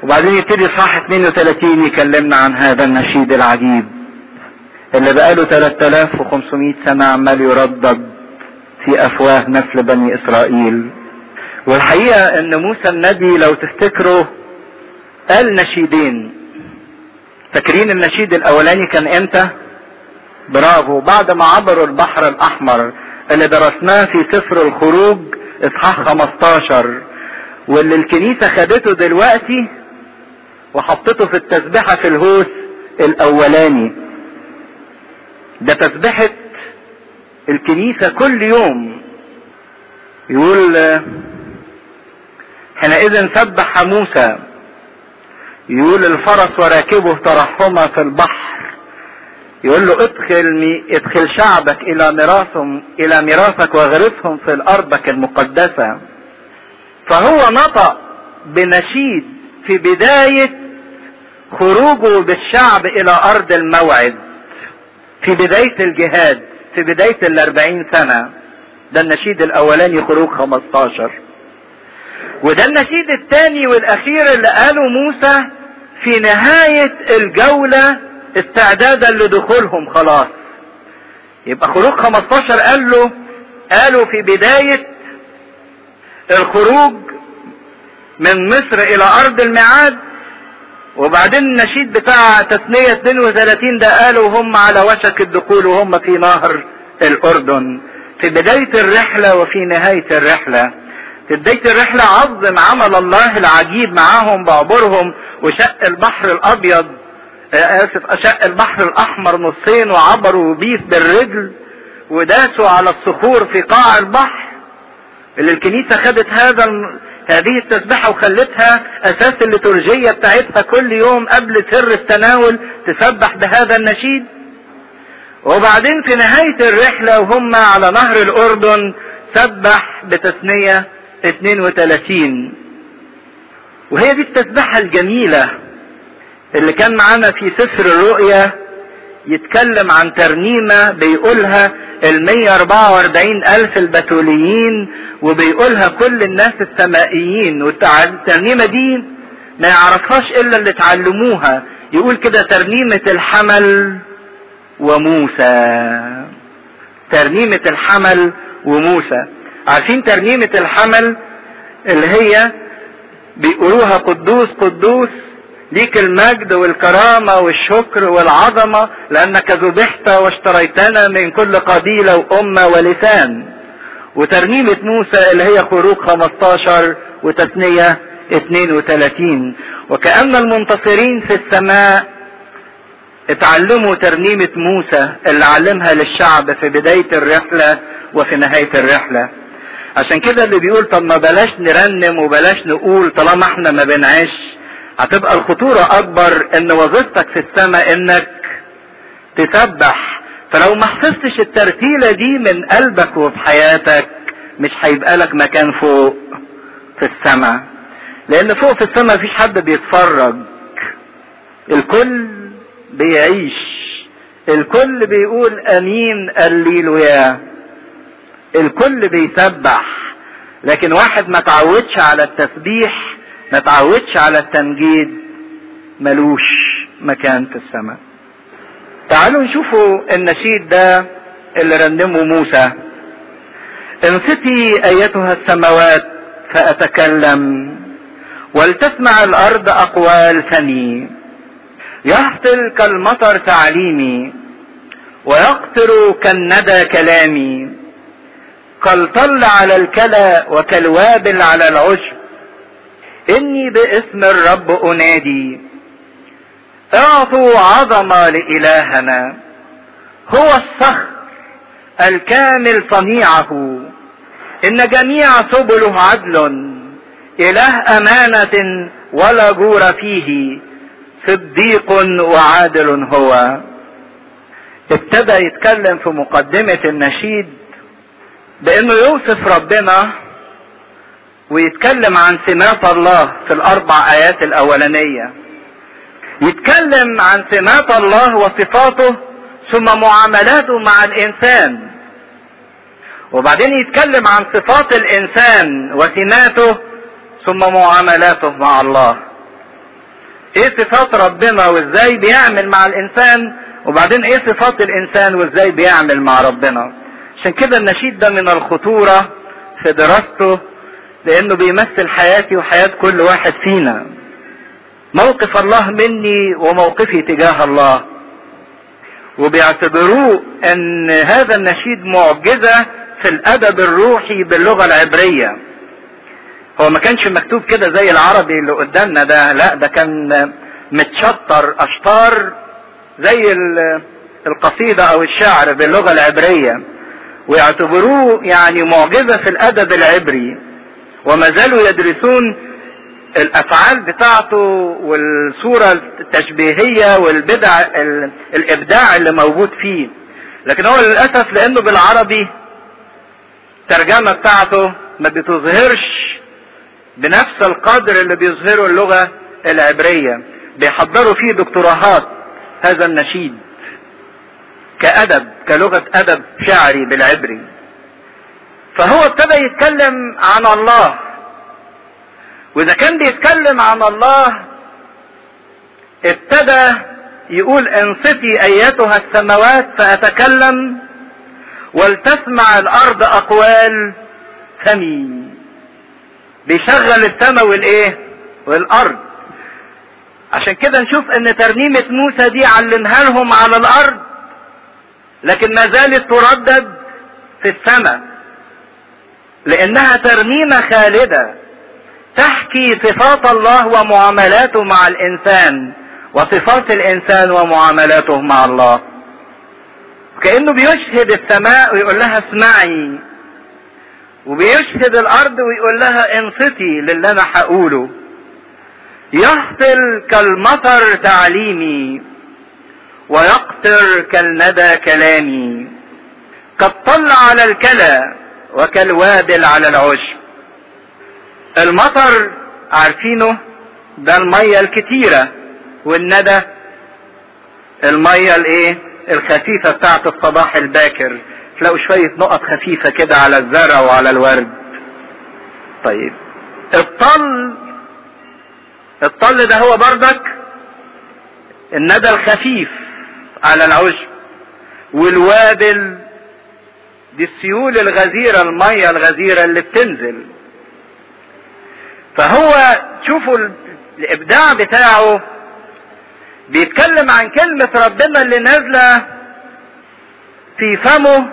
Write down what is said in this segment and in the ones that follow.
وبعدين يبتدي صح 32 يكلمنا عن هذا النشيد العجيب اللي بقاله 3500 سنة عمال يردد في افواه نسل بني اسرائيل والحقيقة ان موسى النبي لو تفتكروا قال نشيدين فاكرين النشيد الاولاني كان امتى برافو بعد ما عبروا البحر الاحمر اللي درسناه في سفر الخروج اصحاح 15 واللي الكنيسة خدته دلوقتي وحطته في التسبيحة في الهوس الاولاني ده تسبيحة الكنيسة كل يوم يقول حينئذ سبح موسى يقول الفرس وراكبه ترحما في البحر يقول له ادخل مي ادخل شعبك الى ميراثهم الى ميراثك واغرسهم في ارضك المقدسه فهو نطق بنشيد في بدايه خروجه بالشعب الى ارض الموعد في بدايه الجهاد في بدايه الاربعين سنه ده النشيد الاولاني خروج 15 وده النشيد الثاني والاخير اللي قاله موسى في نهايه الجوله استعدادا لدخولهم خلاص يبقى خروج 15 قال له قالوا في بداية الخروج من مصر الى ارض الميعاد وبعدين النشيد بتاع تثنية 32 ده قالوا هم على وشك الدخول وهم في نهر الاردن في بداية الرحلة وفي نهاية الرحلة في بداية الرحلة عظم عمل الله العجيب معاهم بعبرهم وشق البحر الابيض اسف اشق البحر الاحمر نصين وعبروا بيه بالرجل وداسوا على الصخور في قاع البحر اللي الكنيسة خدت هذا هذه التسبحة وخلتها اساس الليتورجية بتاعتها كل يوم قبل سر التناول تسبح بهذا النشيد وبعدين في نهاية الرحلة وهم على نهر الاردن سبح بتثنية 32 وهي دي التسبحة الجميلة اللي كان معانا في سفر الرؤيا يتكلم عن ترنيمة بيقولها ال 144 ألف البتوليين وبيقولها كل الناس السمائيين والترنيمة دي ما يعرفهاش إلا اللي اتعلموها يقول كده ترنيمة الحمل وموسى ترنيمة الحمل وموسى عارفين ترنيمة الحمل اللي هي بيقولوها قدوس قدوس ليك المجد والكرامة والشكر والعظمة لأنك ذبحت واشتريتنا من كل قبيلة وأمة ولسان وترنيمة موسى اللي هي خروج 15 وتثنية 32 وكأن المنتصرين في السماء اتعلموا ترنيمة موسى اللي علمها للشعب في بداية الرحلة وفي نهاية الرحلة عشان كده اللي بيقول طب ما بلاش نرنم وبلاش نقول طالما احنا ما بنعيش هتبقى الخطورة أكبر إن وظيفتك في السماء إنك تسبح فلو ما حفظتش الترتيلة دي من قلبك وفي حياتك مش هيبقى لك مكان فوق في السماء لأن فوق في السماء مفيش حد بيتفرج الكل بيعيش الكل بيقول أمين الليلويا الكل بيسبح لكن واحد ما تعودش على التسبيح ما تعودش على التمجيد ملوش مكان في السماء تعالوا نشوفوا النشيد ده اللي رنمه موسى انصتي ايتها السماوات فاتكلم ولتسمع الارض اقوال فمي يهطل كالمطر تعليمي ويقطر كالندى كلامي كالطل على الكلى وكالوابل على العشب اني باسم الرب انادي اعطوا عظمة لالهنا هو الصخر الكامل صنيعه ان جميع سبله عدل اله امانة ولا جور فيه صديق وعادل هو ابتدى يتكلم في مقدمة النشيد بانه يوصف ربنا ويتكلم عن سمات الله في الاربع ايات الاولانية يتكلم عن سمات الله وصفاته ثم معاملاته مع الانسان وبعدين يتكلم عن صفات الانسان وسماته ثم معاملاته مع الله ايه صفات ربنا وازاي بيعمل مع الانسان وبعدين ايه صفات الانسان وازاي بيعمل مع ربنا عشان كده النشيد ده من الخطورة في دراسته لانه بيمثل حياتي وحياة كل واحد فينا موقف الله مني وموقفي تجاه الله وبيعتبروه ان هذا النشيد معجزة في الادب الروحي باللغة العبرية هو ما كانش مكتوب كده زي العربي اللي قدامنا ده لا ده كان متشطر اشطار زي القصيدة او الشعر باللغة العبرية ويعتبروه يعني معجزة في الادب العبري وما زالوا يدرسون الافعال بتاعته والصورة التشبيهية والبدع الابداع اللي موجود فيه لكن هو للاسف لانه بالعربي الترجمة بتاعته ما بتظهرش بنفس القدر اللي بيظهره اللغة العبرية بيحضروا فيه دكتوراهات هذا النشيد كأدب كلغة أدب شعري بالعبري فهو ابتدى يتكلم عن الله واذا كان بيتكلم عن الله ابتدى يقول انصتي ايتها السماوات فاتكلم ولتسمع الارض اقوال فمي بيشغل السماء والايه والارض عشان كده نشوف ان ترنيمة موسى دي علمها لهم على الارض لكن ما زالت تردد في السماء لانها ترنيمة خالدة تحكي صفات الله ومعاملاته مع الانسان وصفات الانسان ومعاملاته مع الله كانه بيشهد السماء ويقول لها اسمعي وبيشهد الارض ويقول لها انصتي للي انا هقوله يهطل كالمطر تعليمي ويقطر كالندى كلامي كالطل على الكلى وكالوابل على العشب المطر عارفينه ده المية الكتيرة والندى المية الايه الخفيفة بتاعت الصباح الباكر تلاقوا شوية نقط خفيفة كده على الزرع وعلى الورد طيب الطل الطل ده هو بردك الندى الخفيف على العشب والوابل دي السيول الغزيرة المية الغزيرة اللي بتنزل فهو شوفوا الابداع بتاعه بيتكلم عن كلمة ربنا اللي نازلة في فمه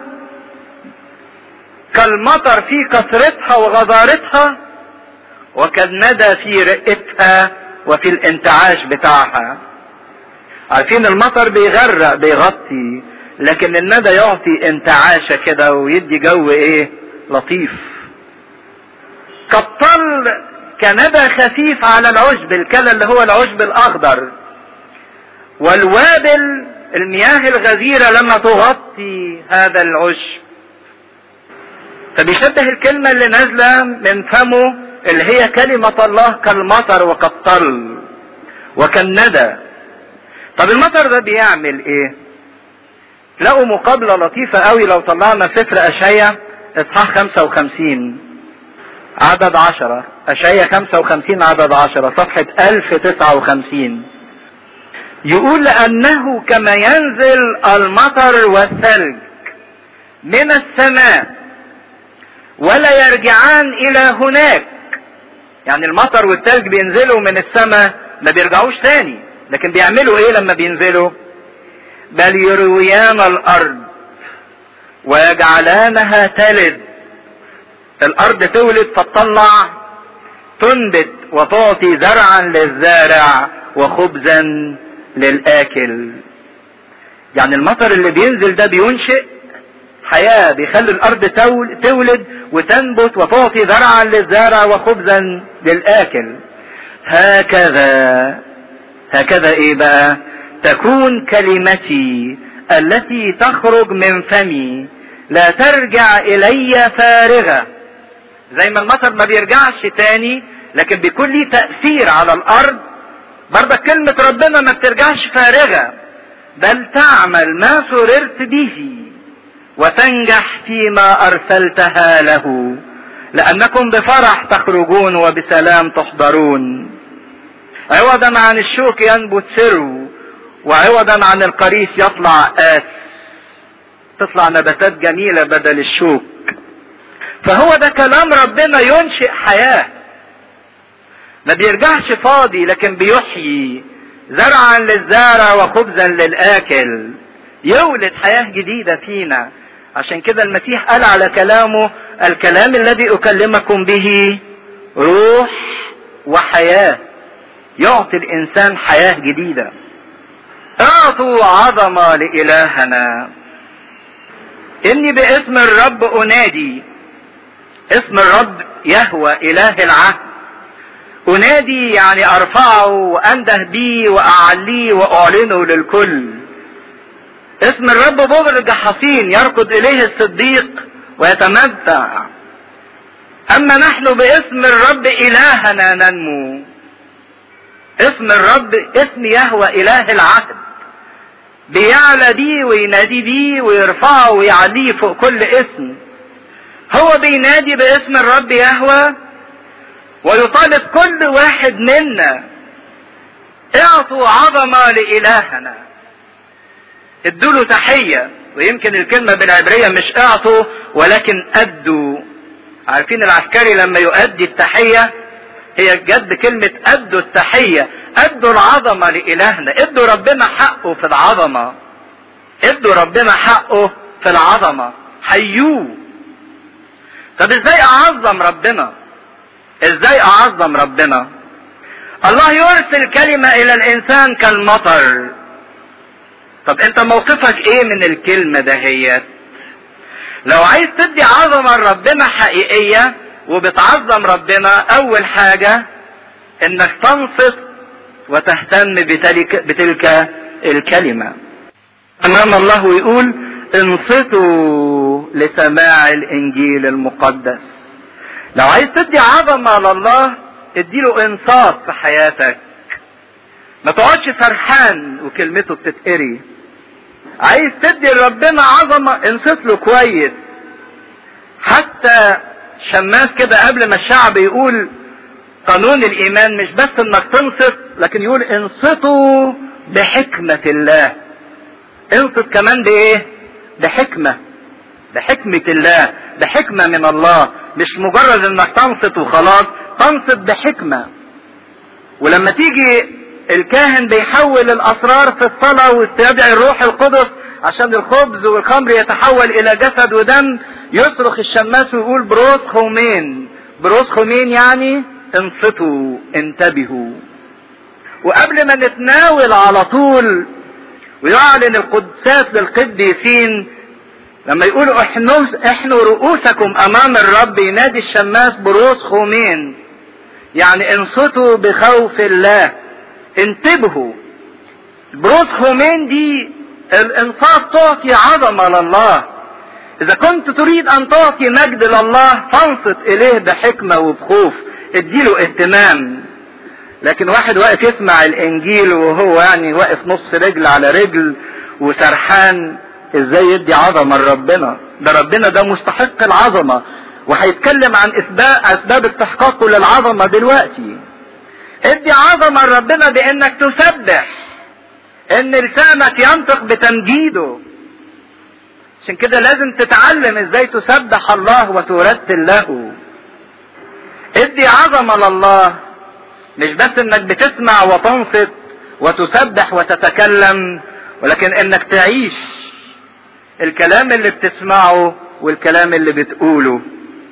كالمطر في كثرتها وغزارتها وكالندى في رقتها وفي الانتعاش بتاعها عارفين المطر بيغرق بيغطي لكن الندى يعطي انتعاشة كده ويدي جو ايه لطيف كالطل كندى خفيف على العشب الكلى اللي هو العشب الاخضر والوابل المياه الغزيرة لما تغطي هذا العشب فبيشبه الكلمة اللي نازلة من فمه اللي هي كلمة الله كالمطر وكالطل وكالندى طب المطر ده بيعمل ايه لقوا مقابلة لطيفة قوي لو طلعنا سفر اشعيا اصحاح 55 عدد عشرة اشعيا 55 عدد عشرة صفحة 1059 يقول لأنه كما ينزل المطر والثلج من السماء ولا يرجعان إلى هناك يعني المطر والثلج بينزلوا من السماء ما بيرجعوش تاني لكن بيعملوا ايه لما بينزلوا بل يرويان الارض ويجعلانها تلد الارض تولد فتطلع تنبت وتعطي زرعا للزارع وخبزا للاكل يعني المطر اللي بينزل ده بينشئ حياة بيخلي الارض تولد وتنبت وتعطي زرعا للزارع وخبزا للاكل هكذا هكذا ايه بقى تكون كلمتي التي تخرج من فمي لا ترجع الي فارغة زي ما المطر ما بيرجعش تاني لكن بيكون ليه تأثير على الارض برضه كلمة ربنا ما بترجعش فارغة بل تعمل ما سررت به وتنجح فيما ارسلتها له لانكم بفرح تخرجون وبسلام تحضرون عوضا عن الشوك ينبت سرو وعوضا عن القريش يطلع آس تطلع نباتات جميلة بدل الشوك فهو ده كلام ربنا ينشئ حياة ما بيرجعش فاضي لكن بيحيي زرعا للزارع وخبزا للآكل يولد حياة جديدة فينا عشان كده المسيح قال على كلامه الكلام الذي أكلمكم به روح وحياة يعطي الإنسان حياة جديدة اعطوا عظمة لإلهنا إني باسم الرب أنادي اسم الرب يهوى إله العهد أنادي يعني أرفعه وأنده بيه وأعليه وأعلنه للكل اسم الرب مبرج حصين يركض إليه الصديق ويتمتع أما نحن باسم الرب إلهنا ننمو اسم الرب اسم يهوى إله العهد بيعلى بيه وينادي بيه ويرفعه ويعليه فوق كل اسم هو بينادي باسم الرب يهوى ويطالب كل واحد منا اعطوا عظمة لإلهنا ادوا له تحية ويمكن الكلمة بالعبرية مش اعطوا ولكن ادوا عارفين العسكري لما يؤدي التحية هي جد كلمة ادوا التحية ادوا العظمة لإلهنا ادوا ربنا حقه في العظمة ادوا ربنا حقه في العظمة حيوه طب ازاي اعظم ربنا ازاي اعظم ربنا الله يرسل كلمة الى الانسان كالمطر طب انت موقفك ايه من الكلمة دهيت لو عايز تدي عظمة لربنا حقيقية وبتعظم ربنا اول حاجة انك تنصت وتهتم بتلك, بتلك الكلمة امام الله ويقول انصتوا لسماع الانجيل المقدس لو عايز تدي عظمة لله اديله انصات في حياتك ما تقعدش فرحان وكلمته بتتقري عايز تدي لربنا عظمة انصت له كويس حتى شماس كده قبل ما الشعب يقول قانون الايمان مش بس انك تنصت لكن يقول انصتوا بحكمة الله انصت كمان بايه بحكمة بحكمة الله بحكمة من الله مش مجرد انك تنصت وخلاص تنصت بحكمة ولما تيجي الكاهن بيحول الاسرار في الصلاة ويستدعي الروح القدس عشان الخبز والخمر يتحول الى جسد ودم يصرخ الشماس ويقول بروس خومين بروس خومين يعني انصتوا انتبهوا وقبل ما نتناول على طول ويعلن القدسات للقديسين لما يقولوا احنوا احنوا رؤوسكم امام الرب ينادي الشماس بروس خومين يعني انصتوا بخوف الله انتبهوا بروس خومين دي الانصات تعطي عظمة لله اذا كنت تريد ان تعطي مجد لله فانصت اليه بحكمة وبخوف اديله اهتمام لكن واحد واقف يسمع الانجيل وهو يعني واقف نص رجل على رجل وسرحان ازاي يدي عظمه لربنا ده ربنا ده مستحق العظمه وهيتكلم عن اسباب اسباب استحقاقه للعظمه دلوقتي ادي عظمه لربنا بانك تسبح ان لسانك ينطق بتمجيده عشان كده لازم تتعلم ازاي تسبح الله وترتل له ادي عظمه لله مش بس انك بتسمع وتنصت وتسبح وتتكلم ولكن انك تعيش الكلام اللي بتسمعه والكلام اللي بتقوله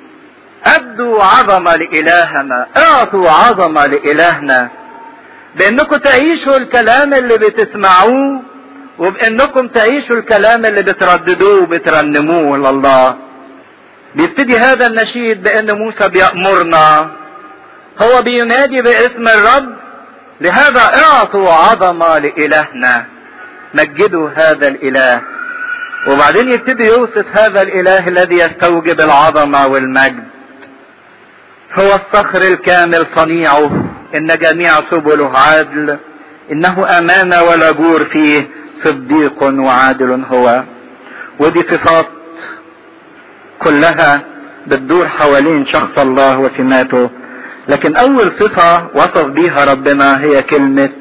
ادوا عظمة لإلهنا اعطوا عظمة لإلهنا بانكم تعيشوا الكلام اللي بتسمعوه وبانكم تعيشوا الكلام اللي بترددوه وبترنموه لله بيبتدي هذا النشيد بان موسى بيأمرنا هو بينادي باسم الرب لهذا اعطوا عظمة لإلهنا مجدوا هذا الإله وبعدين يبتدي يوصف هذا الإله الذي يستوجب العظمة والمجد هو الصخر الكامل صنيعه إن جميع سبله عدل إنه أمانة ولا جور فيه صديق وعادل هو ودي صفات كلها بتدور حوالين شخص الله وسماته لكن اول صفة وصف بيها ربنا هي كلمة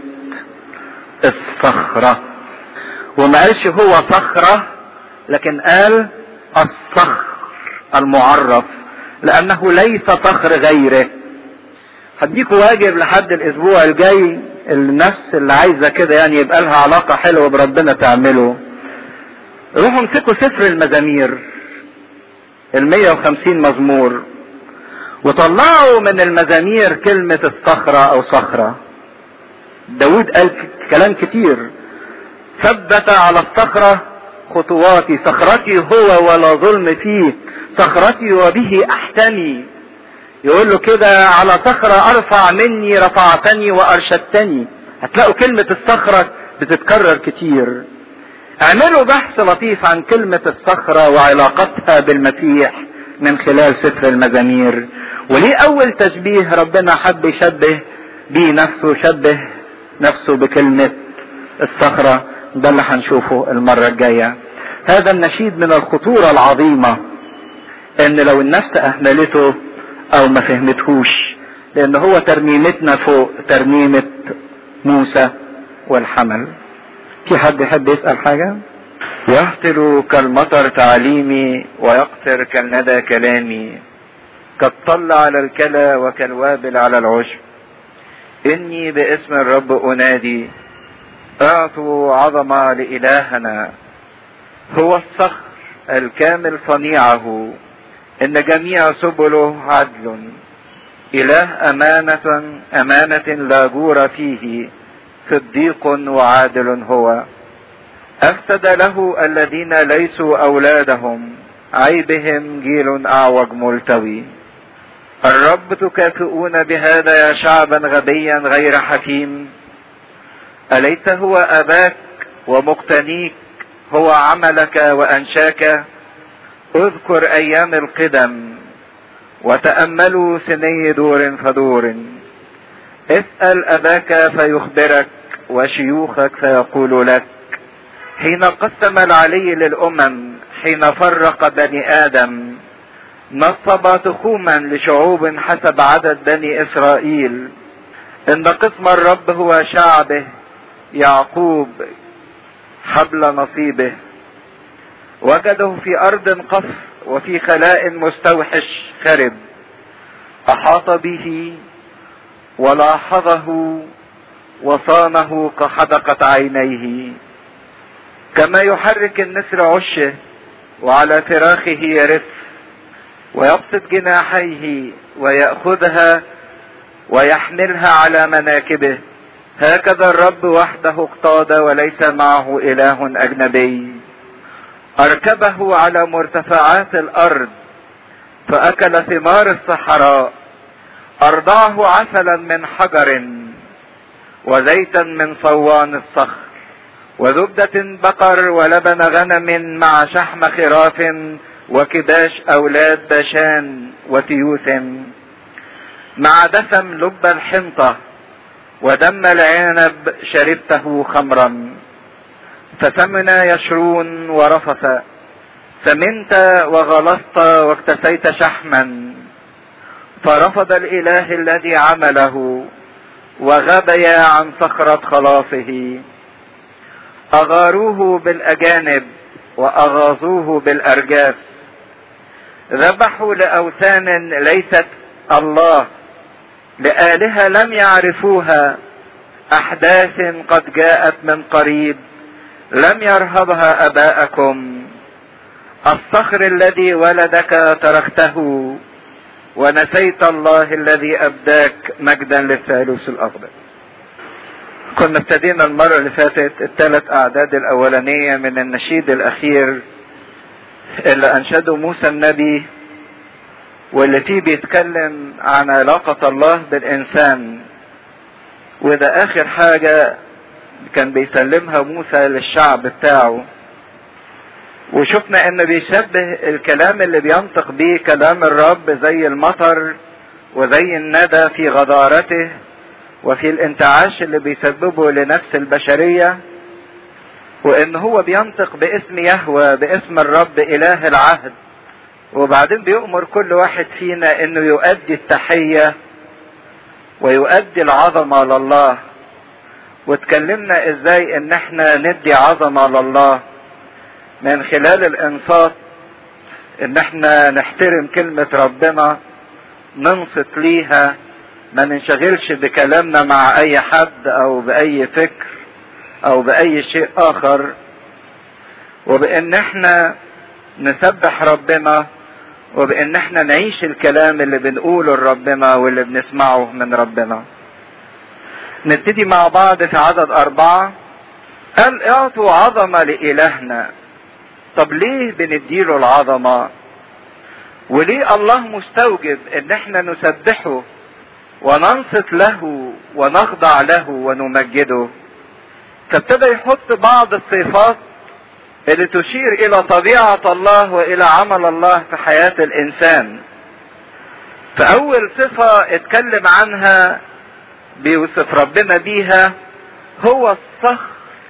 الصخرة وما قالش هو صخرة لكن قال الصخر المعرف لانه ليس صخر غيره هديكوا واجب لحد الاسبوع الجاي النفس اللي عايزه كده يعني يبقى لها علاقه حلوه بربنا تعمله روحوا امسكوا سفر المزامير ال 150 مزمور وطلعوا من المزامير كلمة الصخرة أو صخرة داود قال كلام كتير ثبت على الصخرة خطواتي صخرتي هو ولا ظلم فيه صخرتي وبه أحتمي يقول له كده على صخرة أرفع مني رفعتني وأرشدتني هتلاقوا كلمة الصخرة بتتكرر كتير اعملوا بحث لطيف عن كلمة الصخرة وعلاقتها بالمسيح من خلال سفر المزامير وليه أول تشبيه ربنا حب يشبه بيه نفسه شبه نفسه بكلمة الصخرة ده اللي هنشوفه المرة الجاية هذا النشيد من الخطورة العظيمة ان لو النفس اهملته او ما فهمتهوش لان هو ترنيمتنا فوق ترنيمة موسى والحمل في حد يحب يسأل حاجة يهطل كالمطر تعليمي ويقطر كالندى كلامي كالطل على الكلى وكالوابل على العشب إني باسم الرب أنادي أعطوا عظمة لإلهنا هو الصخر الكامل صنيعه إن جميع سبله عدل إله أمانة أمانة لا جور فيه صديق وعادل هو أفسد له الذين ليسوا أولادهم عيبهم جيل أعوج ملتوي الرب تكافئون بهذا يا شعبا غبيا غير حكيم أليس هو أباك ومقتنيك هو عملك وأنشاك اذكر أيام القدم وتأملوا سني دور فدور اسأل أباك فيخبرك وشيوخك فيقول لك حين قسم العلي للأمم حين فرق بني آدم نصب تخوما لشعوب حسب عدد بني إسرائيل إن قسم الرب هو شعبه يعقوب حبل نصيبه وجده في أرض قصر وفي خلاء مستوحش خرب أحاط به ولاحظه وصانه كحدقة عينيه كما يحرك النسر عشه وعلى فراخه يرف ويبسط جناحيه ويأخذها ويحملها على مناكبه هكذا الرب وحده اقتاد وليس معه إله أجنبي أركبه على مرتفعات الأرض فأكل ثمار الصحراء أرضعه عسلا من حجر وزيتا من صوان الصخر وزبدة بقر ولبن غنم مع شحم خراف وكباش أولاد باشان وتيوس مع دسم لب الحنطة ودم العنب شربته خمرا فسمن يشرون ورفث سمنت وغلظت واكتسيت شحما فرفض الاله الذي عمله وغبي عن صخرة خلاصه اغاروه بالاجانب واغاظوه بالارجاس ذبحوا لاوثان ليست الله لآلهة لم يعرفوها احداث قد جاءت من قريب لم يرهبها اباءكم الصخر الذي ولدك تركته ونسيت الله الذي ابداك مجدا للثالوث الاقدس كنا ابتدينا المرة اللي فاتت الثلاث اعداد الاولانية من النشيد الاخير اللي انشده موسى النبي واللي فيه بيتكلم عن علاقة الله بالانسان وده اخر حاجة كان بيسلمها موسى للشعب بتاعه وشفنا ان بيشبه الكلام اللي بينطق بيه كلام الرب زي المطر وزي الندى في غضارته وفي الانتعاش اللي بيسببه لنفس البشرية وان هو بينطق باسم يهوى باسم الرب اله العهد وبعدين بيؤمر كل واحد فينا انه يؤدي التحية ويؤدي العظمة لله واتكلمنا ازاي ان احنا ندي عظمة لله من خلال الانصات ان احنا نحترم كلمة ربنا ننصت ليها ما ننشغلش بكلامنا مع اي حد او باي فكر او باي شيء اخر وبان احنا نسبح ربنا وبان احنا نعيش الكلام اللي بنقوله لربنا واللي بنسمعه من ربنا نبتدي مع بعض في عدد اربعة قال اعطوا عظمة لالهنا طب ليه بنديله العظمة وليه الله مستوجب ان احنا نسبحه وننصت له ونخضع له ونمجده فابتدى يحط بعض الصفات اللي تشير الى طبيعة الله والى عمل الله في حياة الانسان فاول صفة اتكلم عنها بيوصف ربنا بيها هو الصخر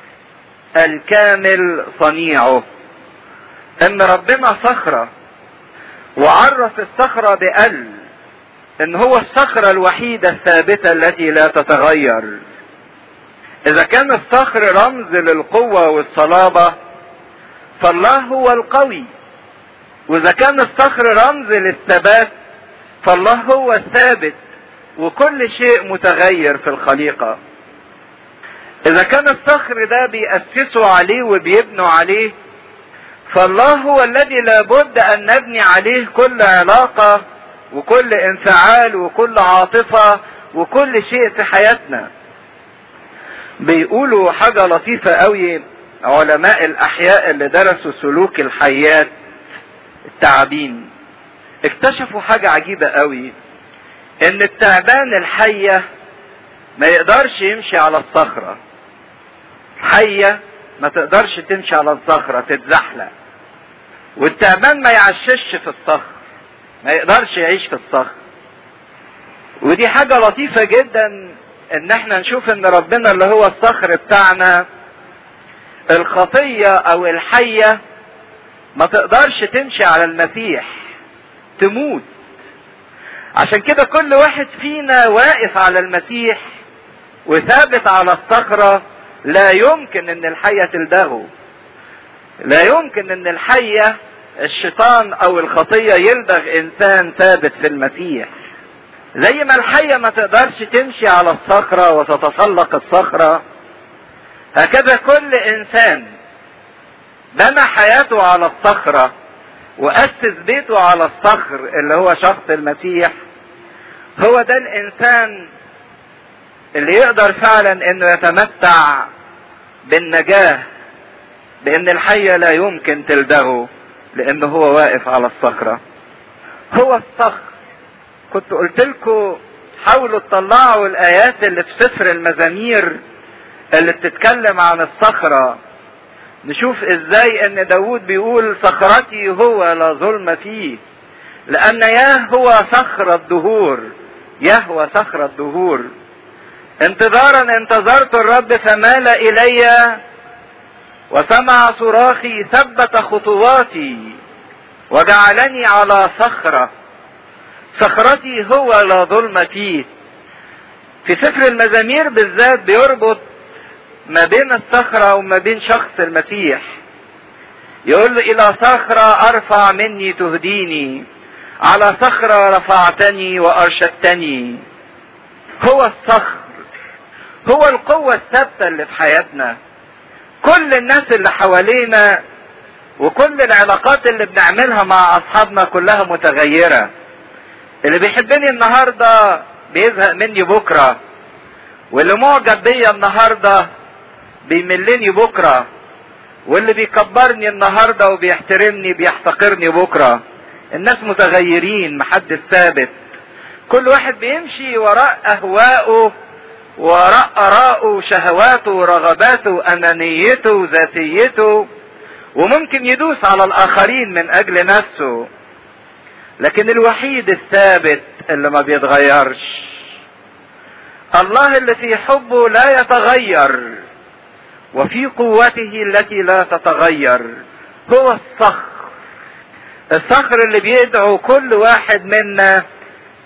الكامل صنيعه ان ربنا صخرة وعرف الصخرة بأل ان هو الصخرة الوحيدة الثابتة التي لا تتغير اذا كان الصخر رمز للقوة والصلابة فالله هو القوي واذا كان الصخر رمز للثبات فالله هو الثابت وكل شيء متغير في الخليقة اذا كان الصخر ده بيأسسوا عليه وبيبنوا عليه فالله هو الذي لابد ان نبني عليه كل علاقة وكل انفعال وكل عاطفة وكل شيء في حياتنا بيقولوا حاجة لطيفة قوي علماء الاحياء اللي درسوا سلوك الحيات التعابين اكتشفوا حاجة عجيبة قوي ان التعبان الحية ما يقدرش يمشي على الصخرة حية ما تقدرش تمشي على الصخرة تتزحلق والتعبان ما يعشش في الصخر ما يقدرش يعيش في الصخر ودي حاجة لطيفة جدا ان احنا نشوف ان ربنا اللي هو الصخر بتاعنا الخطية او الحية ما تقدرش تمشي على المسيح تموت عشان كده كل واحد فينا واقف على المسيح وثابت على الصخرة لا يمكن ان الحية تلدغه لا يمكن ان الحية الشيطان او الخطية يلدغ انسان ثابت في المسيح زي ما الحية ما تقدرش تمشي على الصخرة وتتسلق الصخرة هكذا كل انسان بنى حياته على الصخرة وأسس بيته على الصخر اللي هو شخص المسيح هو ده الإنسان اللي يقدر فعلا إنه يتمتع بالنجاة بإن الحية لا يمكن تلدغه لأنه هو واقف على الصخرة هو الصخر كنت قلت لكم حاولوا تطلعوا الآيات اللي في سفر المزامير اللي بتتكلم عن الصخرة نشوف ازاي ان داود بيقول صخرتي هو لا ظلم فيه لان ياه هو صخر الدهور يهوى صخر الدهور انتظارا انتظرت الرب فمال الي وسمع صراخي ثبت خطواتي وجعلني على صخرة صخرتي هو لا ظلم فيه في سفر المزامير بالذات بيربط ما بين الصخرة وما بين شخص المسيح يقول له إلى صخرة أرفع مني تهديني على صخرة رفعتني وأرشدتني هو الصخر هو القوة الثابتة اللي في حياتنا كل الناس اللي حوالينا وكل العلاقات اللي بنعملها مع أصحابنا كلها متغيرة اللي بيحبني النهاردة بيزهق مني بكرة واللي معجب بيا النهارده بيملني بكرة واللي بيكبرني النهاردة وبيحترمني بيحتقرني بكرة الناس متغيرين محدش ثابت كل واحد بيمشي وراء أهواءه وراء آرائه وشهواته ورغباته وأنانيته وذاتيته وممكن يدوس على الآخرين من أجل نفسه لكن الوحيد الثابت اللي ما بيتغيرش الله اللي في حبه لا يتغير وفي قوته التي لا تتغير هو الصخر الصخر اللي بيدعو كل واحد منا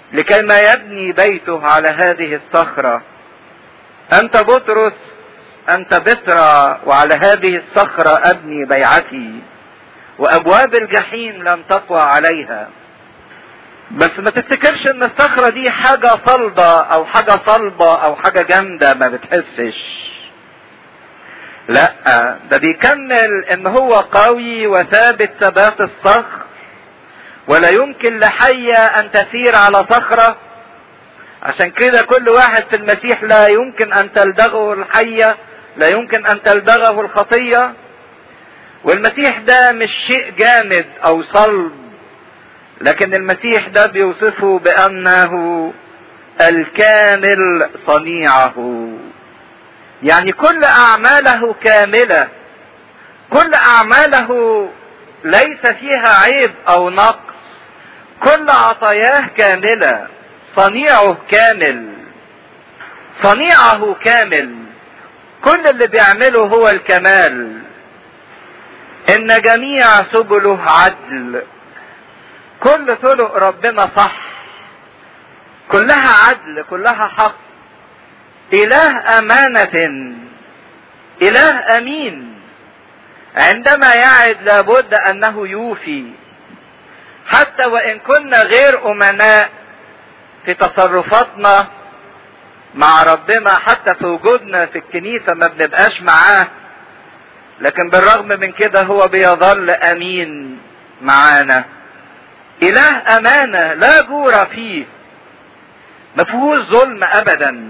لكي ما يبني بيته على هذه الصخرة انت بطرس انت بترى وعلى هذه الصخرة ابني بيعتي وابواب الجحيم لن تقوى عليها بس ما تفتكرش ان الصخرة دي حاجة صلبة او حاجة صلبة او حاجة جامدة ما بتحسش لا ده بيكمل ان هو قوي وثابت ثبات الصخر ولا يمكن لحية ان تسير على صخرة عشان كده كل واحد في المسيح لا يمكن ان تلدغه الحية لا يمكن ان تلدغه الخطية والمسيح ده مش شيء جامد او صلب لكن المسيح ده بيوصفه بانه الكامل صنيعه يعني كل اعماله كامله كل اعماله ليس فيها عيب او نقص كل عطاياه كامله صنيعه كامل صنيعه كامل كل اللي بيعمله هو الكمال ان جميع سبله عدل كل طرق ربنا صح كلها عدل كلها حق اله امانه اله امين عندما يعد لابد انه يوفي حتى وان كنا غير امناء في تصرفاتنا مع ربنا حتى في وجودنا في الكنيسه ما بنبقاش معاه لكن بالرغم من كده هو بيظل امين معانا اله امانه لا جور فيه ما فيهوش ظلم ابدا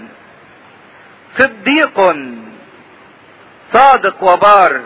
صديق صادق وبار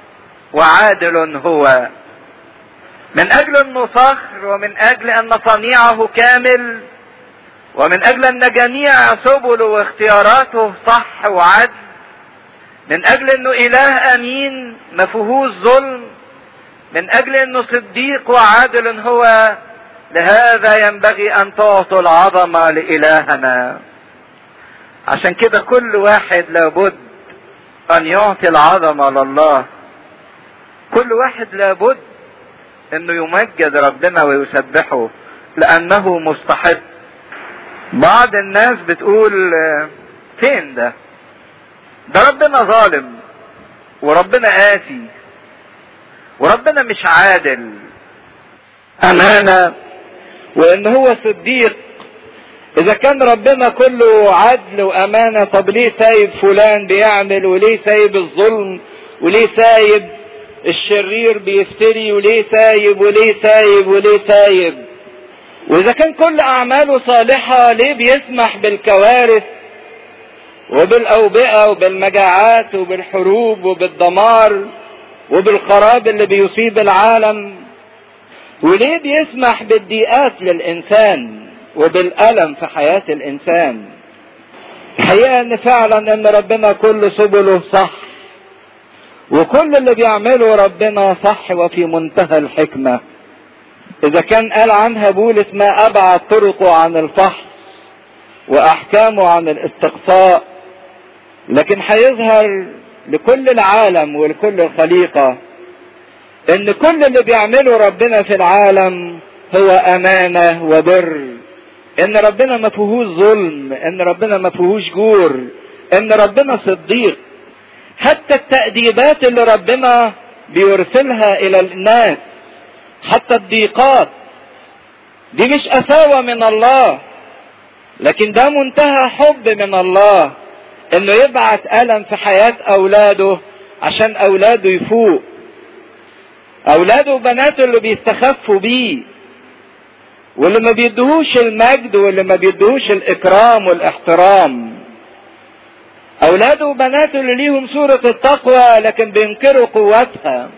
وعادل هو من اجل انه صخر ومن اجل ان صنيعه كامل ومن اجل ان جميع سبله واختياراته صح وعدل من اجل انه اله امين ما فيهوش ظلم من اجل انه صديق وعادل هو لهذا ينبغي ان تعطوا العظمه لالهنا عشان كده كل واحد لابد ان يعطي العظمه لله كل واحد لابد انه يمجد ربنا ويسبحه لانه مستحق بعض الناس بتقول فين ده ده ربنا ظالم وربنا قاسي وربنا مش عادل امانه وان هو صديق اذا كان ربنا كله عدل وامانه طب ليه سايب فلان بيعمل وليه سايب الظلم وليه سايب الشرير بيفتري وليه سايب وليه سايب وليه سايب واذا كان كل اعماله صالحه ليه بيسمح بالكوارث وبالاوبئه وبالمجاعات وبالحروب وبالدمار وبالخراب اللي بيصيب العالم وليه بيسمح بالضيقات للانسان وبالالم في حياه الانسان الحقيقه ان فعلا ان ربنا كل سبله صح وكل اللي بيعمله ربنا صح وفي منتهى الحكمه اذا كان قال عنها بولس ما ابعد طرقه عن الفحص واحكامه عن الاستقصاء لكن هيظهر لكل العالم ولكل الخليقة ان كل اللي بيعمله ربنا في العالم هو امانة وبر ان ربنا ما فيهوش ظلم ان ربنا ما فيهوش جور ان ربنا صديق حتى التأديبات اللي ربنا بيرسلها الى الناس حتى الضيقات دي مش قساوة من الله لكن ده منتهى حب من الله انه يبعت الم في حياة اولاده عشان اولاده يفوق اولاده وبناته اللي بيستخفوا بيه واللي ما بيدهوش المجد واللي ما بيدهوش الاكرام والاحترام اولاده وبناته اللي ليهم صورة التقوى لكن بينكروا قوتها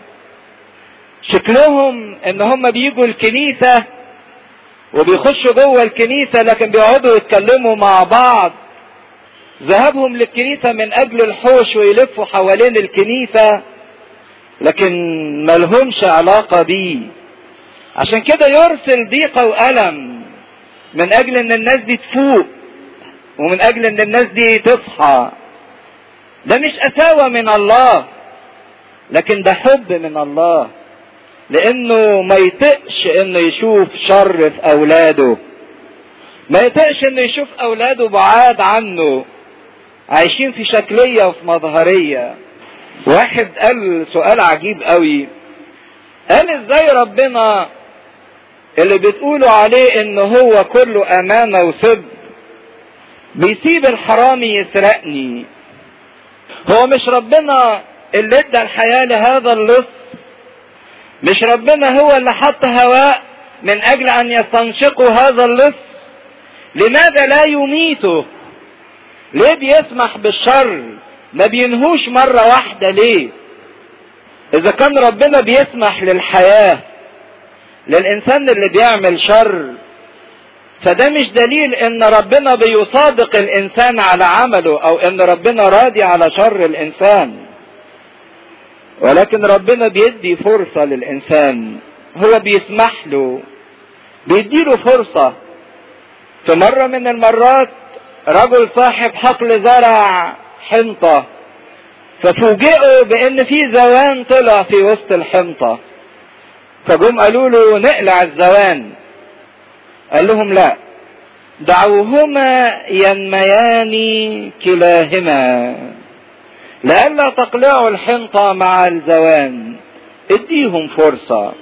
شكلهم ان هم بيجوا الكنيسة وبيخشوا جوه الكنيسة لكن بيقعدوا يتكلموا مع بعض ذهابهم للكنيسة من اجل الحوش ويلفوا حوالين الكنيسة لكن ملهمش علاقة بيه عشان كده يرسل ضيقة وألم من اجل ان الناس دي تفوق ومن اجل ان الناس دي تصحى ده مش قساوة من الله لكن ده حب من الله لانه ما يطقش انه يشوف شر في اولاده ما يطيقش انه يشوف اولاده بعاد عنه عايشين في شكلية وفي مظهرية واحد قال سؤال عجيب قوي قال ازاي ربنا اللي بتقولوا عليه ان هو كله امانة وصدق بيسيب الحرامي يسرقني هو مش ربنا اللي ادى الحياة لهذا اللص مش ربنا هو اللي حط هواء من اجل ان يستنشقوا هذا اللص لماذا لا يميته ليه بيسمح بالشر ما بينهوش مرة واحدة ليه اذا كان ربنا بيسمح للحياة للانسان اللي بيعمل شر فده مش دليل ان ربنا بيصادق الانسان على عمله او ان ربنا راضي على شر الانسان ولكن ربنا بيدي فرصة للانسان هو بيسمح له بيديله فرصة في مرة من المرات رجل صاحب حقل زرع حنطة ففوجئوا بان في زوان طلع في وسط الحنطة فجم قالوا له نقلع الزوان قال لهم لا دعوهما ينميان كلاهما لئلا تقلعوا الحنطة مع الزوان اديهم فرصة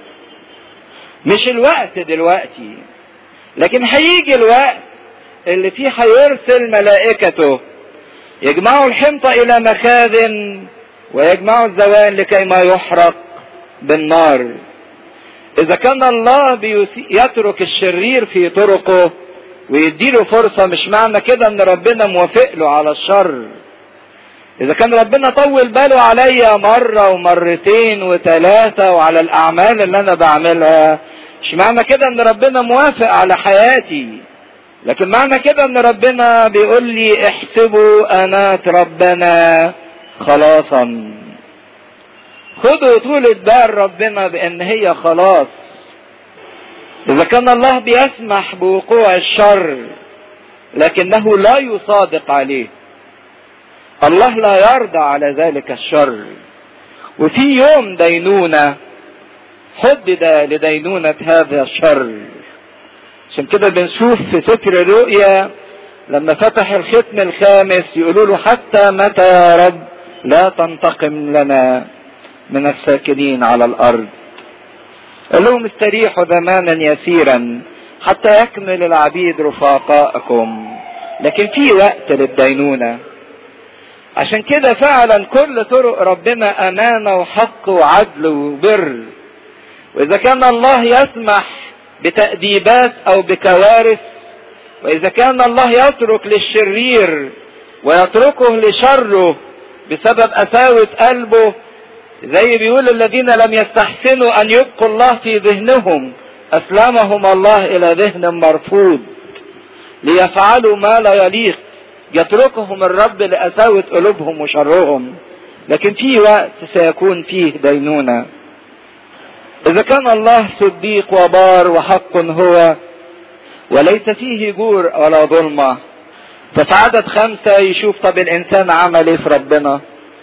مش الوقت دلوقتي لكن هيجي الوقت اللي فيه هيرسل ملائكته يجمعوا الحنطة إلى مخازن ويجمعوا الزوان لكي ما يحرق بالنار إذا كان الله يترك الشرير في طرقه ويديله فرصة مش معنى كده إن ربنا موافق له على الشر إذا كان ربنا طول باله عليا مرة ومرتين وثلاثة وعلى الأعمال اللي أنا بعملها مش معنى كده إن ربنا موافق على حياتي لكن معنى كده ان ربنا بيقول لي احسبوا انات ربنا خلاصا خدوا طولة بال ربنا بان هي خلاص اذا كان الله بيسمح بوقوع الشر لكنه لا يصادق عليه الله لا يرضى على ذلك الشر وفي يوم دينونة حدد لدينونة هذا الشر عشان كده بنشوف في سفر الرؤيا لما فتح الختم الخامس يقولوا له حتى متى يا رب لا تنتقم لنا من الساكنين على الارض قال لهم استريحوا زمانا يسيرا حتى يكمل العبيد رفاقاءكم لكن في وقت للدينونة عشان كده فعلا كل طرق ربنا امانة وحق وعدل وبر واذا كان الله يسمح بتأديبات او بكوارث واذا كان الله يترك للشرير ويتركه لشره بسبب قساوة قلبه زي بيقول الذين لم يستحسنوا ان يبقوا الله في ذهنهم اسلمهم الله الى ذهن مرفوض ليفعلوا ما لا يليق يتركهم الرب لقساوة قلوبهم وشرهم لكن في وقت سيكون فيه دينونه إذا كان الله صديق وبار وحق هو وليس فيه جور ولا ظلمة ففي عدد خمسة يشوف طب الإنسان عمل إيه في ربنا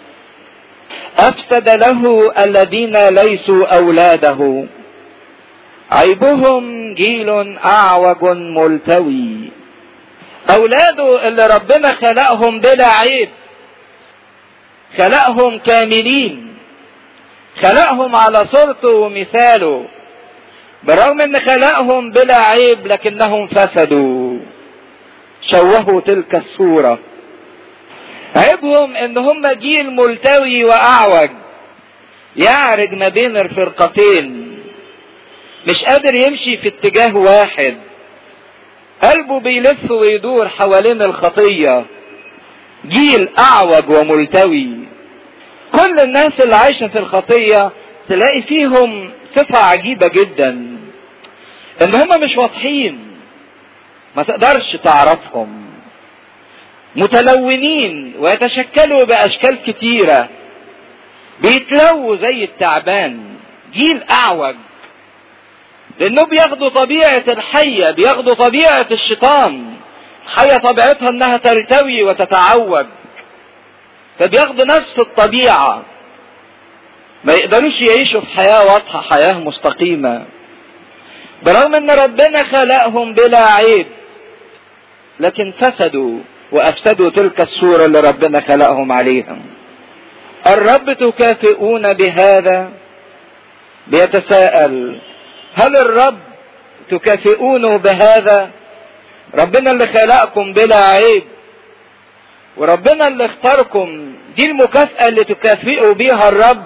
أفسد له الذين ليسوا أولاده عيبهم جيل أعوج ملتوي أولاده اللي ربنا خلقهم بلا عيب خلقهم كاملين خلقهم على صورته ومثاله بالرغم ان خلقهم بلا عيب لكنهم فسدوا شوهوا تلك الصورة عيبهم ان هم جيل ملتوي واعوج يعرج ما بين الفرقتين مش قادر يمشي في اتجاه واحد قلبه بيلف ويدور حوالين الخطية جيل اعوج وملتوي كل الناس اللي عايشة في الخطية تلاقي فيهم صفة عجيبة جدا ان هم مش واضحين ما تقدرش تعرفهم متلونين ويتشكلوا باشكال كتيرة بيتلووا زي التعبان جيل اعوج لانه بياخدوا طبيعة الحية بياخدوا طبيعة الشيطان الحية طبيعتها انها تلتوي وتتعوج فبياخدوا نفس الطبيعة ما يقدروش يعيشوا في حياة واضحة حياة مستقيمة برغم ان ربنا خلقهم بلا عيب لكن فسدوا وافسدوا تلك الصورة اللي ربنا خلقهم عليها الرب تكافئون بهذا بيتساءل هل الرب تكافئونه بهذا ربنا اللي خلقكم بلا عيب وربنا اللي اختاركم دي المكافأة اللي تكافئوا بيها الرب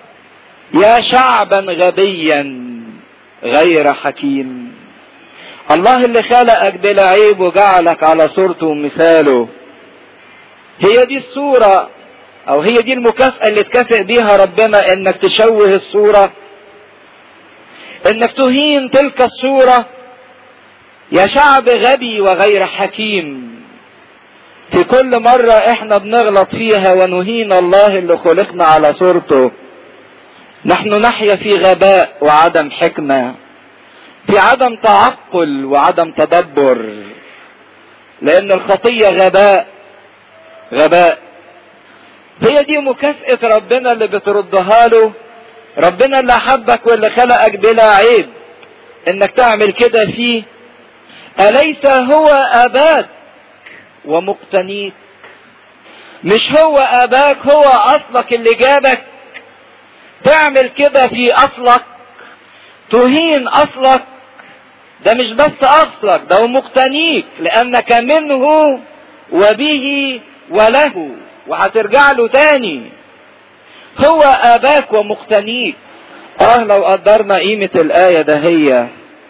يا شعبا غبيا غير حكيم الله اللي خلقك بلا عيب وجعلك على صورته ومثاله هي دي الصورة او هي دي المكافأة اللي تكافئ بيها ربنا انك تشوه الصورة انك تهين تلك الصورة يا شعب غبي وغير حكيم في كل مرة احنا بنغلط فيها ونهين الله اللي خلقنا على صورته نحن نحيا في غباء وعدم حكمة في عدم تعقل وعدم تدبر لان الخطية غباء غباء هي دي مكافأة ربنا اللي بتردها له ربنا اللي حبك واللي خلقك بلا عيب انك تعمل كده فيه أليس هو أباك ومقتنيك مش هو أباك هو أصلك اللي جابك تعمل كده في أصلك تهين أصلك ده مش بس أصلك ده هو مقتنيك لأنك منه وبه وله وهترجع له تاني هو أباك ومقتنيك اه لو قدرنا قيمة الآية ده هي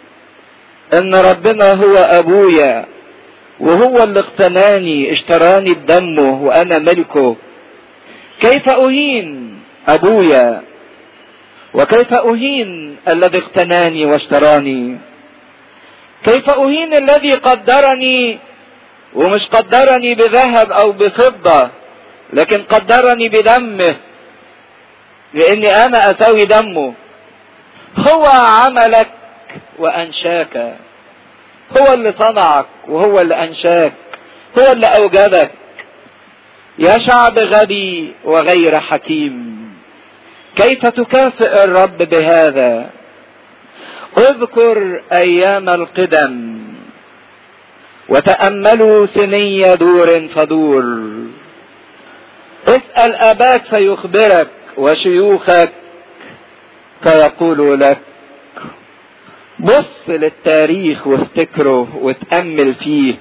ان ربنا هو ابويا وهو اللي اقتناني اشتراني بدمه وانا ملكه كيف اهين ابويا وكيف اهين الذي اقتناني واشتراني كيف اهين الذي قدرني ومش قدرني بذهب او بفضة لكن قدرني بدمه لاني انا اساوي دمه هو عملك وانشاك هو اللي صنعك وهو اللي انشاك هو اللي اوجدك يا شعب غبي وغير حكيم كيف تكافئ الرب بهذا اذكر ايام القدم وتاملوا سني دور فدور اسال اباك فيخبرك وشيوخك فيقول لك بص للتاريخ وافتكره وتأمل فيه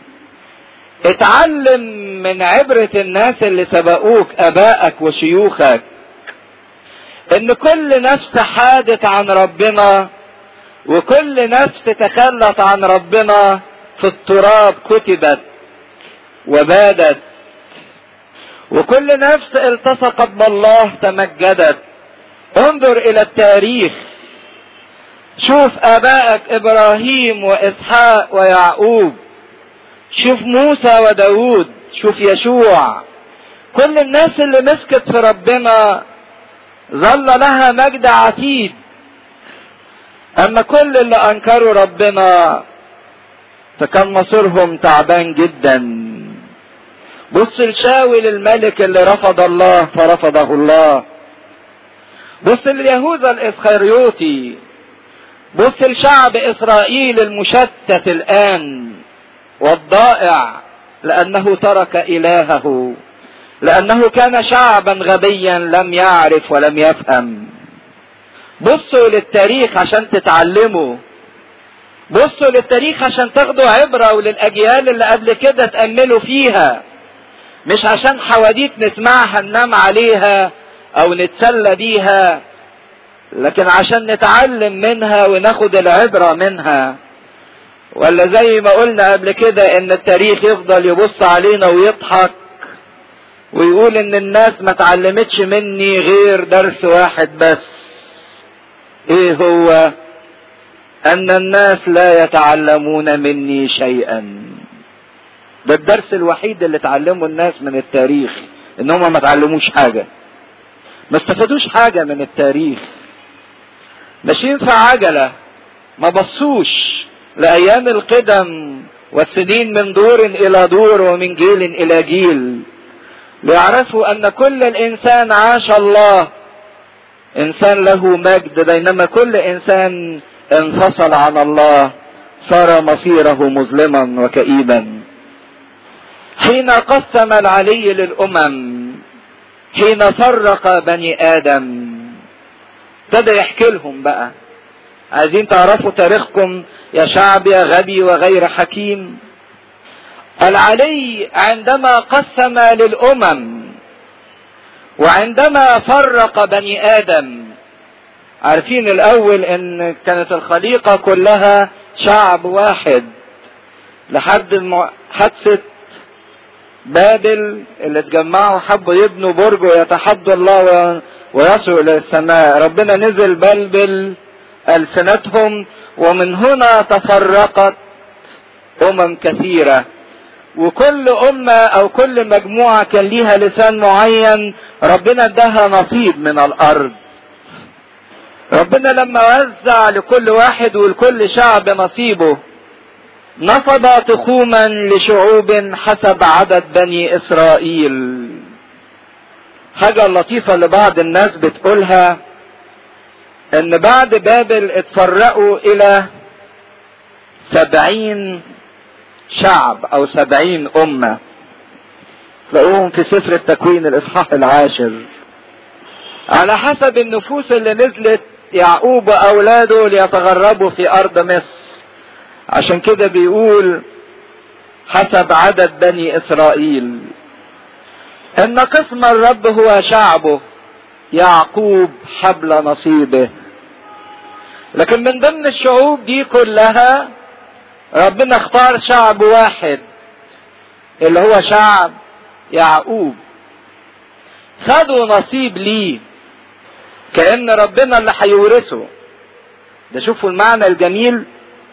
اتعلم من عبرة الناس اللي سبقوك ابائك وشيوخك ان كل نفس حادت عن ربنا وكل نفس تخلت عن ربنا في التراب كتبت وبادت وكل نفس التصقت بالله تمجدت انظر الى التاريخ شوف ابائك ابراهيم واسحاق ويعقوب شوف موسى وداود شوف يشوع كل الناس اللي مسكت في ربنا ظل لها مجد عتيد اما كل اللي انكروا ربنا فكان مصيرهم تعبان جدا بص لشاول الملك اللي رفض الله فرفضه الله بص ليهوذا الاسخريوطي بص لشعب اسرائيل المشتت الان والضائع لانه ترك الهه لانه كان شعبا غبيا لم يعرف ولم يفهم بصوا للتاريخ عشان تتعلموا بصوا للتاريخ عشان تاخدوا عبرة وللأجيال اللي قبل كده تأملوا فيها مش عشان حواديت نسمعها ننام عليها أو نتسلى بيها لكن عشان نتعلم منها وناخد العبرة منها ولا زي ما قلنا قبل كده ان التاريخ يفضل يبص علينا ويضحك ويقول ان الناس ما اتعلمتش مني غير درس واحد بس ايه هو ان الناس لا يتعلمون مني شيئا ده الدرس الوحيد اللي اتعلمه الناس من التاريخ ان هم ما اتعلموش حاجة ما استفادوش حاجة من التاريخ ماشيين في عجلة ما بصوش لأيام القدم والسنين من دور إلى دور ومن جيل إلى جيل ليعرفوا أن كل الإنسان عاش الله إنسان له مجد بينما كل إنسان انفصل عن الله صار مصيره مظلما وكئيبا حين قسم العلي للامم حين فرق بني ادم ابتدى يحكي لهم بقى عايزين تعرفوا تاريخكم يا شعب يا غبي وغير حكيم العلي عندما قسم للامم وعندما فرق بني ادم عارفين الاول ان كانت الخليقة كلها شعب واحد لحد حادثة بابل اللي اتجمعوا حبوا يبنوا برج ويتحدوا الله ويصلوا الى السماء ربنا نزل بلبل السنتهم ومن هنا تفرقت امم كثيرة وكل امة او كل مجموعة كان ليها لسان معين ربنا اداها نصيب من الارض ربنا لما وزع لكل واحد ولكل شعب نصيبه نصب تخوما لشعوب حسب عدد بني اسرائيل حاجة لطيفة لبعض الناس بتقولها ان بعد بابل اتفرقوا الى سبعين شعب او سبعين امة تلاقوهم في سفر التكوين الاصحاح العاشر على حسب النفوس اللي نزلت يعقوب واولاده ليتغربوا في ارض مصر عشان كده بيقول حسب عدد بني اسرائيل ان قسم الرب هو شعبه يعقوب حبل نصيبه لكن من ضمن الشعوب دي كلها ربنا اختار شعب واحد اللي هو شعب يعقوب خدوا نصيب ليه كأن ربنا اللي هيورثه ده شوفوا المعنى الجميل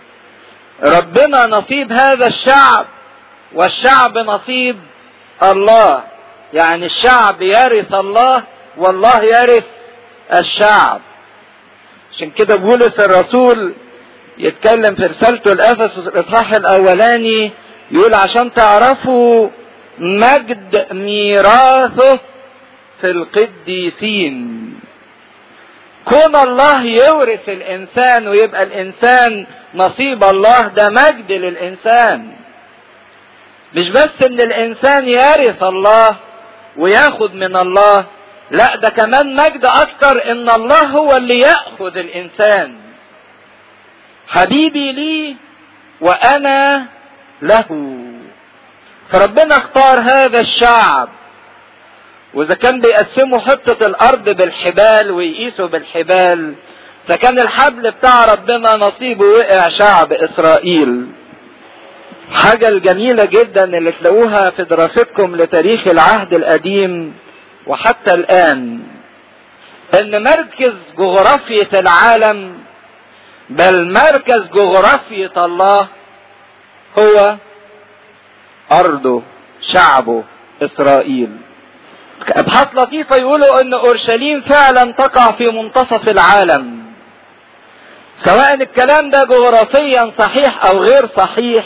ربنا نصيب هذا الشعب والشعب نصيب الله يعني الشعب يرث الله والله يرث الشعب عشان كده بولس الرسول يتكلم في رسالته لافسس الاصحاح الاولاني يقول عشان تعرفوا مجد ميراثه في القديسين كون الله يورث الانسان ويبقى الانسان نصيب الله ده مجد للانسان مش بس ان الانسان يرث الله وياخد من الله لا ده كمان مجد اكتر ان الله هو اللي ياخذ الانسان حبيبي لي وانا له فربنا اختار هذا الشعب واذا كان بيقسموا حتة الارض بالحبال ويقيسوا بالحبال فكان الحبل بتاع ربنا نصيبه وقع شعب اسرائيل حاجة الجميلة جدا اللي تلاقوها في دراستكم لتاريخ العهد القديم وحتى الآن إن مركز جغرافية العالم بل مركز جغرافية الله هو أرضه شعبه إسرائيل أبحاث لطيفة يقولوا إن أورشليم فعلا تقع في منتصف العالم سواء الكلام ده جغرافيا صحيح أو غير صحيح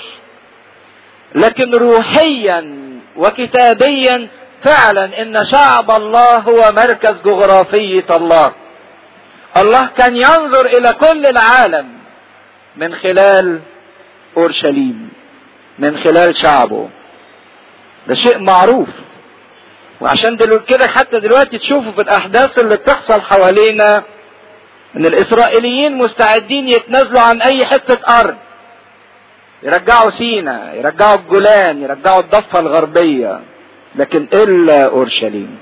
لكن روحيا وكتابيا فعلا ان شعب الله هو مركز جغرافية الله الله كان ينظر الى كل العالم من خلال اورشليم من خلال شعبه ده شيء معروف وعشان دلوقتي كده حتى دلوقتي تشوفوا في الاحداث اللي بتحصل حوالينا ان الاسرائيليين مستعدين يتنازلوا عن اي حتة ارض يرجعوا سينا يرجعوا الجولان يرجعوا الضفة الغربية لكن الا اورشليم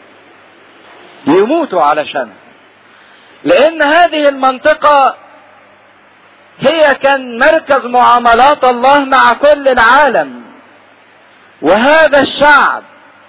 يموتوا علشانها لان هذه المنطقة هي كان مركز معاملات الله مع كل العالم وهذا الشعب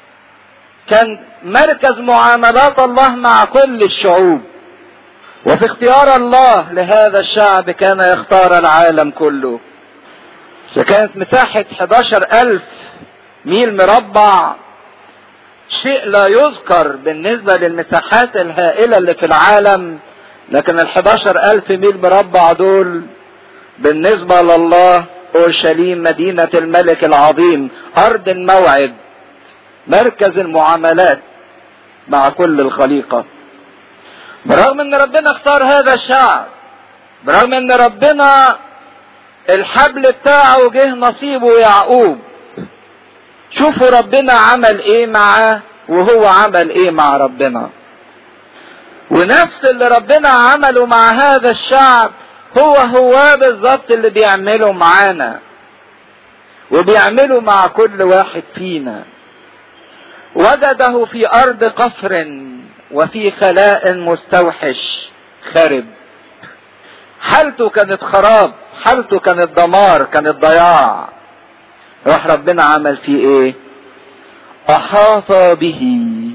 كان مركز معاملات الله مع كل الشعوب وفي اختيار الله لهذا الشعب كان يختار العالم كله كانت مساحة 11 ألف ميل مربع شيء لا يذكر بالنسبة للمساحات الهائلة اللي في العالم لكن ال 11 ألف ميل مربع دول بالنسبة لله أورشليم مدينة الملك العظيم أرض الموعد مركز المعاملات مع كل الخليقة برغم ان ربنا اختار هذا الشعب برغم ان ربنا الحبل بتاعه جه نصيبه يعقوب شوفوا ربنا عمل ايه معاه وهو عمل ايه مع ربنا ونفس اللي ربنا عمله مع هذا الشعب هو هو بالظبط اللي بيعمله معانا وبيعمله مع كل واحد فينا وجده في ارض قفر وفي خلاء مستوحش خرب حالته كانت خراب حالته كانت دمار كانت ضياع راح ربنا عمل فيه ايه احاط به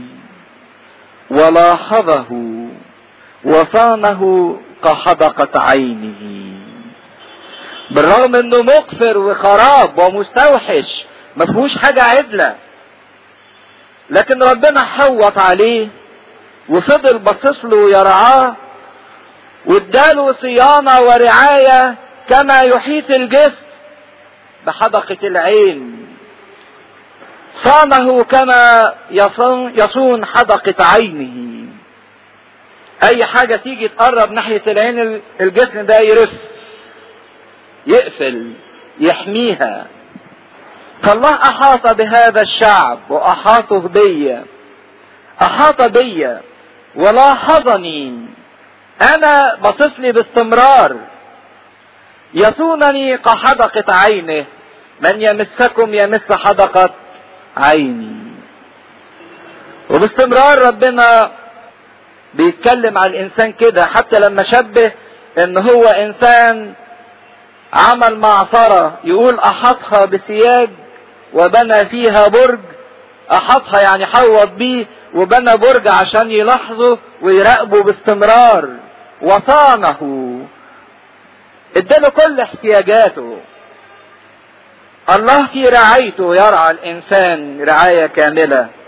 ولاحظه وصانه كحدقة عينه بالرغم انه مقفر وخراب ومستوحش ما فيهوش حاجة عدلة لكن ربنا حوط عليه وفضل باصص له ويرعاه واداله صيانة ورعاية كما يحيط الجسم بحدقة العين صانه كما يصون, يصون حدقة عينه اي حاجة تيجي تقرب ناحية العين الجسم ده يرف يقفل يحميها فالله احاط بهذا الشعب واحاطه بيا احاط بيا ولاحظني انا باصص لي باستمرار يصونني كحدقة عينه من يمسكم يمس حدقة عيني وباستمرار ربنا بيتكلم على الانسان كده حتى لما شبه ان هو انسان عمل معصرة يقول احطها بسياج وبنى فيها برج احطها يعني حوط بيه وبنى برج عشان يلاحظه ويراقبه باستمرار وصانه اداله كل احتياجاته الله في رعايته يرعى الانسان رعاية كاملة